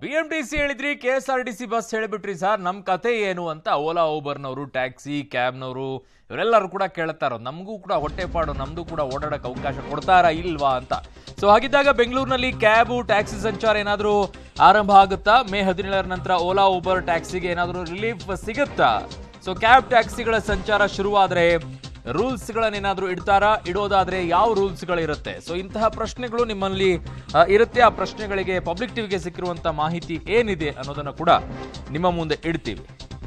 B M T C ಹೇಳಿದ್ರಿ K S R T C bus ಹೇಳಿಬಿಟ್ರಿ sir ನಮ್ಮ ಕತೆ ಏನು ಅಂತ ಓಲಾ ಊಬರ್ನವರು ಟ್ಯಾಕ್ಸಿ ಕ್ಯಾಬ್ನವರು ಇವರೆಲ್ಲರೂ ಕೂಡ ಕೇಳ್ತಾ ಇರೋದು ನಮಗೂ ಕೂಡ ಹೊಟ್ಟೆಪಾಡು ನಮ್ದು ಕೂಡ ಓಡಾಡಕ್ಕೆ ಅವಕಾಶ ಕೊಡ್ತಾರಾ ಇಲ್ವಾ ಅಂತ ಸೊ ಹಾಗಿದ್ದಾಗ ಬೆಂಗಳೂರಿನಲ್ಲಿ ಕ್ಯಾಬು ಟ್ಯಾಕ್ಸಿ ಸಂಚಾರ ಏನಾದರೂ ಆರಂಭ ಆಗುತ್ತಾ ಮೇ ಹದಿನೇಳರ ನಂತರ ಓಲಾ ಊಬರ್ ಟ್ಯಾಕ್ಸಿಗೆ ಏನಾದರೂ ರಿಲೀಫ್ ಸಿಗುತ್ತಾ ಸೊ ಕ್ಯಾಬ್ ಟ್ಯಾಕ್ಸಿಗಳ ಸಂಚಾರ ಶುರುವಾದರೆ ರೂಲ್ಸ್ಗಳನ್ನೇನಾದ್ರೂ ಇಡ್ತಾರಾ ಇಡೋದಾದ್ರೆ ಯಾವ ರೂಲ್ಸ್ಗಳಿರುತ್ತೆ ಸೊ ಇಂತಹ ಪ್ರಶ್ನೆಗಳು ನಿಮ್ಮಲ್ಲಿ ಆ, ಇರುತ್ತೆ ಆ ಪ್ರಶ್ನೆಗಳಿಗೆ ಪಬ್ಲಿಕ್ ಟಿವಿಗೆ ಸಿಕ್ಕಿರುವಂತ ಮಾಹಿತಿ ಏನಿದೆ ಅನ್ನೋದನ್ನ ಕೂಡ ನಿಮ್ಮ ಮುಂದೆ ಇಡ್ತೀವಿ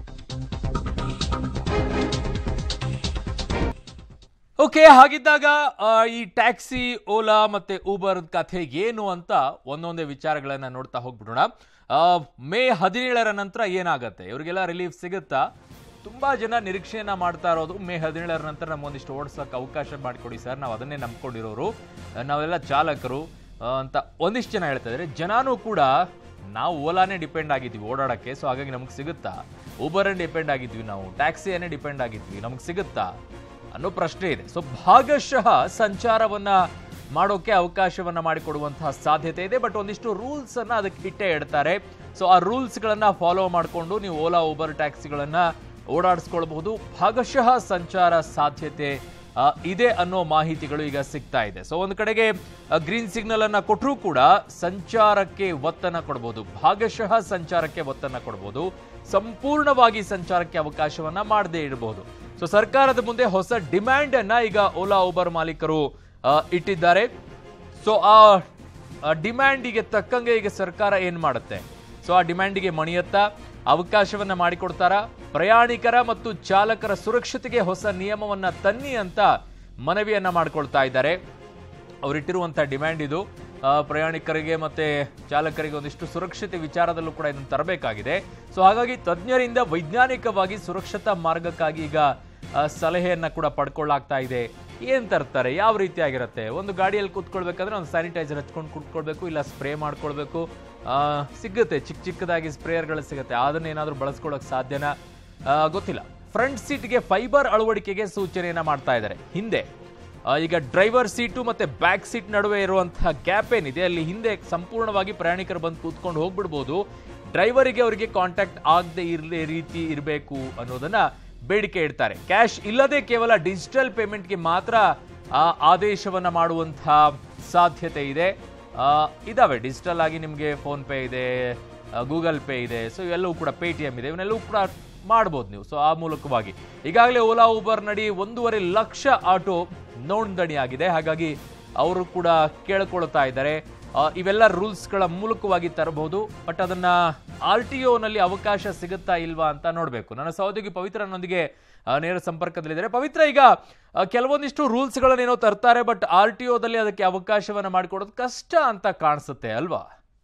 ಓಕೆ ಹಾಗಿದ್ದಾಗ ಆ, ಈ ಟ್ಯಾಕ್ಸಿ ಓಲಾ ಮತ್ತೆ ಊಬರ್ ಕಥೆ ಏನು ಅಂತ ಒಂದೊಂದೇ ವಿಚಾರಗಳನ್ನ ನೋಡ್ತಾ ಹೋಗ್ಬಿಡೋಣ ಆ, ಮೇ ಹದಿನೇಳರ ನಂತರ ಏನಾಗತ್ತೆ ಇವರಿಗೆಲ್ಲ ರಿಲೀಫ್ ಸಿಗುತ್ತಾ ತುಂಬಾ ಜನ ನಿರೀಕ್ಷೆಯನ್ನ ಮಾಡ್ತಾ ಇರೋದು ಮೇ ಹದಿನೇಳರ ನಂತರ ನಮ್ಮೊಂದಿಷ್ಟು ಓಡಿಸೋಕೆ ಅವಕಾಶ ಮಾಡಿಕೊಡಿ ಸರ್ ನಾವು ಅದನ್ನೇ ನಂಬ್ಕೊಂಡಿರೋರು ಆ, ನಾವೆಲ್ಲ ಚಾಲಕರು ಆ, ಅಂತ ಒಂದಿಷ್ಟು ಜನ ಹೇಳ್ತಾ ಇದ್ದಾರೆ ಜನನೂ ಕೂಡ ನಾವು ಓಲಾನೇ ಡಿಪೆಂಡ್ ಆಗಿದ್ವಿ ಓಡಾಡಕ್ಕೆ ಸೊ ಹಾಗಾಗಿ ನಮಗೆ ಸಿಗುತ್ತಾ ಊಬರನ್ನೇ ಡಿಪೆಂಡ್ ಆಗಿದ್ವಿ ನಾವು ಟ್ಯಾಕ್ಸಿಯನ್ನೇ ಡಿಪೆಂಡ್ ಆಗಿದ್ವಿ ನಮಗೆ ಸಿಗುತ್ತಾ ಅನ್ನೋ ಪ್ರಶ್ನೆ ಇದೆ ಸೊ ಭಾಗಶಃ ಸಂಚಾರವನ್ನ ಮಾಡೋಕೆ ಅವಕಾಶವನ್ನ ಮಾಡಿಕೊಡುವಂತಹ ಸಾಧ್ಯತೆ ಇದೆ ಬಟ್ ಒಂದಿಷ್ಟು ರೂಲ್ಸ್ ಅನ್ನ ಅದಕ್ಕೆ ಇಟ್ಟೇ ಇಡ್ತಾರೆ ಸೊ ಆ ರೂಲ್ಸ್ ಗಳನ್ನ ಫಾಲೋ ಮಾಡಿಕೊಂಡು ನೀವು ಓಲಾ ಊಬರ್ ಟ್ಯಾಕ್ಸಿಗಳನ್ನ ಓಡಾಡಿಸ್ಕೊಳ್ಬಹುದು ಭಾಗಶಃ ಸಂಚಾರ ಸಾಧ್ಯತೆ ಆ, ಇದೆ ಅನ್ನೋ ಮಾಹಿತಿಗಳು ಈಗ ಸಿಗ್ತಾ ಇದೆ ಸೊ ಒಂದು ಕಡೆಗೆ ಗ್ರೀನ್ ಸಿಗ್ನಲ್ ಅನ್ನ ಕೊಟ್ಟರೂ ಕೂಡ ಸಂಚಾರಕ್ಕೆ ಒತ್ತನ್ನ ಕೊಡಬಹುದು ಭಾಗಶಃ ಸಂಚಾರಕ್ಕೆ ಒತ್ತನ್ನ ಕೊಡಬಹುದು ಸಂಪೂರ್ಣವಾಗಿ ಸಂಚಾರಕ್ಕೆ ಅವಕಾಶವನ್ನ ಮಾಡದೇ ಇರಬಹುದು ಸೊ ಸರ್ಕಾರದ ಮುಂದೆ ಹೊಸ ಡಿಮ್ಯಾಂಡ್ ಅನ್ನ ಈಗ ಓಲಾ ಊಬರ್ ಮಾಲೀಕರು ಆ, ಇಟ್ಟಿದ್ದಾರೆ ಸೊ ಆ ಡಿಮ್ಯಾಂಡಿಗೆ ತಕ್ಕಂಗೆ ಈಗ ಸರ್ಕಾರ ಏನ್ ಮಾಡುತ್ತೆ ಸೊ ಆ ಡಿಮ್ಯಾಂಡಿಗೆ ಮಣಿಯತ್ತ ಅವಕಾಶವನ್ನ ಮಾಡಿಕೊಡ್ತಾರ ಪ್ರಯಾಣಿಕರ ಮತ್ತು ಚಾಲಕರ ಸುರಕ್ಷತೆಗೆ ಹೊಸ ನಿಯಮವನ್ನ ತನ್ನಿ ಅಂತ ಮನವಿಯನ್ನ ಮಾಡ್ಕೊಳ್ತಾ ಇದ್ದಾರೆ ಅವರಿಟ್ಟಿರುವಂಥ ಡಿಮ್ಯಾಂಡ್ ಇದು ಆ, ಪ್ರಯಾಣಿಕರಿಗೆ ಮತ್ತೆ ಚಾಲಕರಿಗೆ ಒಂದಿಷ್ಟು ಸುರಕ್ಷತೆ ವಿಚಾರದಲ್ಲೂ ಕೂಡ ಇದನ್ನು ತರಬೇಕಾಗಿದೆ ಸೊ ಹಾಗಾಗಿ ತಜ್ಞರಿಂದ ವೈಜ್ಞಾನಿಕವಾಗಿ ಸುರಕ್ಷತಾ ಮಾರ್ಗಕ್ಕಾಗಿ ಈಗ ಆ, ಸಲಹೆಯನ್ನ ಕೂಡ ಪಡ್ಕೊಳ್ಳಾಗ್ತಾ ಇದೆ ಏನ್ ತರ್ತಾರೆ ಯಾವ ರೀತಿಯಾಗಿರುತ್ತೆ ಒಂದು ಗಾಡಿಯಲ್ಲಿ ಕೂತ್ಕೊಳ್ಬೇಕಾದ್ರೆ ಒಂದು ಸ್ಯಾನಿಟೈಸರ್ ಹಚ್ಕೊಂಡು ಕೂತ್ಕೊಳ್ಬೇಕು ಇಲ್ಲ ಸ್ಪ್ರೇ ಮಾಡ್ಕೊಳ್ಬೇಕು ಆ, ಸಿಗುತ್ತೆ ಚಿಕ್ಕ ಚಿಕ್ಕದಾಗಿ ಸ್ಪ್ರೇಯರ್ಗಳು ಸಿಗುತ್ತೆ ಅದನ್ನ ಏನಾದರೂ ಬಳಸ್ಕೊಳ್ಳೋಕೆ ಸಾಧ್ಯನಾ ಆ, ಗೊತ್ತಿಲ್ಲ ಫ್ರಂಟ್ ಸೀಟ್ಗೆ ಫೈಬರ್ ಅಳವಡಿಕೆಗೆ ಸೂಚನೆಯನ್ನ ಮಾಡ್ತಾ ಇದ್ದಾರೆ ಹಿಂದೆ ಆ, ಈಗ ಡ್ರೈವರ್ ಸೀಟು ಮತ್ತೆ ಬ್ಯಾಕ್ ಸೀಟ್ ನಡುವೆ ಇರುವಂತಹ ಗ್ಯಾಪ್ ಏನಿದೆ ಅಲ್ಲಿ ಹಿಂದೆ ಸಂಪೂರ್ಣವಾಗಿ ಪ್ರಯಾಣಿಕರು ಬಂದು ಕೂತ್ಕೊಂಡು ಹೋಗ್ಬಿಡ್ಬೋದು ಡ್ರೈವರಿಗೆ ಅವರಿಗೆ ಕಾಂಟ್ಯಾಕ್ಟ್ ಆಗದೆ ಇರಲಿ ರೀತಿ ಇರಬೇಕು ಅನ್ನೋದನ್ನ ಬೇಡಿಕೆ ಇಡ್ತಾರೆ ಕ್ಯಾಶ್ ಇಲ್ಲದೆ ಕೇವಲ ಡಿಜಿಟಲ್ ಪೇಮೆಂಟ್ಗೆ ಮಾತ್ರ ಆ ಆದೇಶವನ್ನ ಮಾಡುವಂತಹ ಸಾಧ್ಯತೆ ಇದೆ ಆ, ಇದಾವೆ ಡಿಜಿಟಲ್ ಆಗಿ ನಿಮಗೆ ಫೋನ್ ಪೇ ಇದೆ ಗೂಗಲ್ ಪೇ ಇದೆ ಸೊ ಇವೆಲ್ಲವೂ ಕೂಡ ಪೇ ಟಿ ಎಮ್ ಇದೆ ಇವನ್ನೆಲ್ಲವೂ ಕೂಡ ಮಾಡ್ಬೋದು ನೀವು ಸೊ ಆ ಮೂಲಕವಾಗಿ ಈಗಾಗಲೇ ಓಲಾ ಊಬರ್ ನಡಿ ಒಂದೂವರೆ ಲಕ್ಷ ಆಟೋ ನೋಂದಣಿಯಾಗಿದೆ ಹಾಗಾಗಿ ಅವರು ಕೂಡ ಕೇಳ್ಕೊಳ್ತಾ ಇದ್ದಾರೆ ಆ, ಇವೆಲ್ಲ ರೂಲ್ಸ್ಗಳ ಮೂಲಕವಾಗಿ ತರಬಹುದು ಬಟ್ ಅದನ್ನ ಆರ್ ಟಿ ನಲ್ಲಿ ಅವಕಾಶ ಸಿಗುತ್ತಾ ಇಲ್ವಾ ಅಂತ ನೋಡಬೇಕು ನನ್ನ ಸಹೋದ್ಯೋಗಿ ಪವಿತ್ರನೊಂದಿಗೆ ಆ, ನೇರ ಸಂಪರ್ಕದಲ್ಲಿದ್ದಾರೆ ಪವಿತ್ರ ಈಗ ಆ, ಕೆಲವೊಂದಿಷ್ಟು ರೂಲ್ಸ್ಗಳನ್ನೇನೋ ತರ್ತಾರೆ ಬಟ್ ಆರ್ ಟಿ ದಲ್ಲಿ ಅದಕ್ಕೆ ಅವಕಾಶವನ್ನ ಮಾಡಿಕೊಡೋದು ಕಷ್ಟ ಅಂತ ಕಾಣಿಸುತ್ತೆ ಅಲ್ವಾ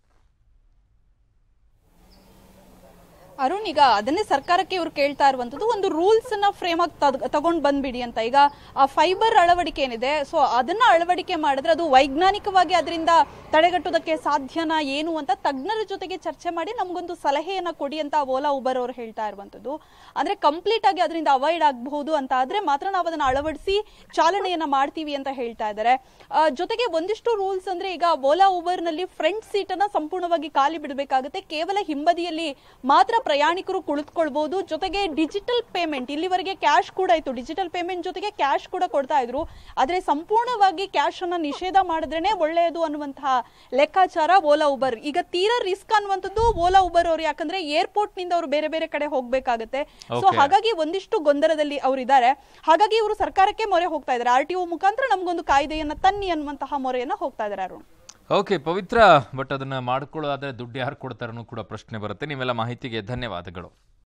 ಅರುಣ್ ಈಗ ಅದನ್ನೇ ಸರ್ಕಾರಕ್ಕೆ ಇವ್ರು ಕೇಳ್ತಾ ಇರುವಂತದ್ದು ಒಂದು ರೂಲ್ಸ್ ನ ಫ್ರೇಮ್ ಆಗಿ ತಗೊಂಡ್ ಬಂದ್ಬಿಡಿ ಅಂತ ಈಗ ಆ ಫೈಬರ್ ಅಳವಡಿಕೆ ಏನಿದೆ ಸೊ ಅದನ್ನ ಅಳವಡಿಕೆ ಮಾಡಿದ್ರೆ ಅದು ವೈಜ್ಞಾನಿಕವಾಗಿ ಅದರಿಂದ ತಡೆಗಟ್ಟೋದಕ್ಕೆ ಸಾಧ್ಯನಾ ಏನು ಅಂತ ತಜ್ಞರ ಜೊತೆಗೆ ಚರ್ಚೆ ಮಾಡಿ ನಮಗೊಂದು ಸಲಹೆಯನ್ನ ಕೊಡಿ ಅಂತ ಓಲಾ ಉಬರ್ ಅವರು ಹೇಳ್ತಾ ಇರುವಂತದ್ದು ಅಂದ್ರೆ ಕಂಪ್ಲೀಟ್ ಆಗಿ ಅದರಿಂದ ಅವಾಯ್ಡ್ ಆಗಬಹುದು ಅಂತ ಆದ್ರೆ ಮಾತ್ರ ನಾವು ಅದನ್ನ ಅಳವಡಿಸಿ ಚಾಲನೆಯನ್ನ ಮಾಡ್ತೀವಿ ಅಂತ ಹೇಳ್ತಾ ಇದ್ದಾರೆ ಆ, ಜೊತೆಗೆ ಒಂದಿಷ್ಟು ರೂಲ್ಸ್ ಅಂದ್ರೆ ಈಗ ಓಲಾ ಉಬರ್ ನಲ್ಲಿ ಫ್ರಂಟ್ ಸೀಟ್ ಅನ್ನ ಸಂಪೂರ್ಣವಾಗಿ ಖಾಲಿ ಬಿಡಬೇಕಾಗುತ್ತೆ ಕೇವಲ ಹಿಂಬದಿಯಲ್ಲಿ ಮಾತ್ರ ಪ್ರಯಾಣಿಕರು ಕುಳಿತುಕೊಳ್ಬಹುದು ಜೊತೆಗೆ ಡಿಜಿಟಲ್ ಪೇಮೆಂಟ್ ಇಲ್ಲಿವರೆಗೆ ಕ್ಯಾಶ್ ಕೂಡ ಇತ್ತು ಡಿಜಿಟಲ್ ಪೇಮೆಂಟ್ ಜೊತೆಗೆ ಕ್ಯಾಶ್ ಕೂಡ ಕೊಡ್ತಾ ಇದ್ರು ಆದ್ರೆ ಸಂಪೂರ್ಣವಾಗಿ ಕ್ಯಾಶ್ ಅನ್ನ ನಿಷೇಧ ಮಾಡಿದ್ರೇನೆ ಒಳ್ಳೆಯದು ಅನ್ನುವಂತಹ ಲೆಕ್ಕಾಚಾರ ಓಲಾ ಉಬರ್ ಈಗ ತೀರಾ ರಿಸ್ಕ್ ಅನ್ನುವಂಥದ್ದು ಓಲಾ ಉಬರ್ ಅವರು ಯಾಕಂದ್ರೆ ಏರ್ಪೋರ್ಟ್ ನಿಂದ ಅವರು ಬೇರೆ ಬೇರೆ ಕಡೆ ಹೋಗ್ಬೇಕಾಗತ್ತೆ ಸೊ Okay. ಹಾಗಾಗಿ ಒಂದಿಷ್ಟು ಗೊಂದಲದಲ್ಲಿ ಅವರಿದ್ದಾರೆ ಹಾಗಾಗಿ ಇವರು ಸರ್ಕಾರಕ್ಕೆ ಮೊರೆ ಹೋಗ್ತಾ ಇದ್ದಾರೆ ಆರ್ ಟಿ ಒ ಮುಖಾಂತರ ನಮಗೊಂದು ಕಾಯ್ದೆಯನ್ನ ತನ್ನಿ ಅನ್ನುವಂತಹ ಮೊರೆಯನ್ನ ಹೋಗ್ತಾ ಇದ್ದಾರೆ ಅರುಣ್ ಓಕೆ ಪವಿತ್ರ ಬಟ್ ಅದನ್ನ ಮಾಡ್ಕೊಳ್ಳೋದಾದ್ರೆ ದುಡ್ಡು ಯಾರು ಕೊಡ್ತಾರನ್ನೂ ಕೂಡ ಪ್ರಶ್ನೆ ಬರುತ್ತೆ ನೀವೆಲ್ಲ ಮಾಹಿತಿಗೆ ಧನ್ಯವಾದಗಳು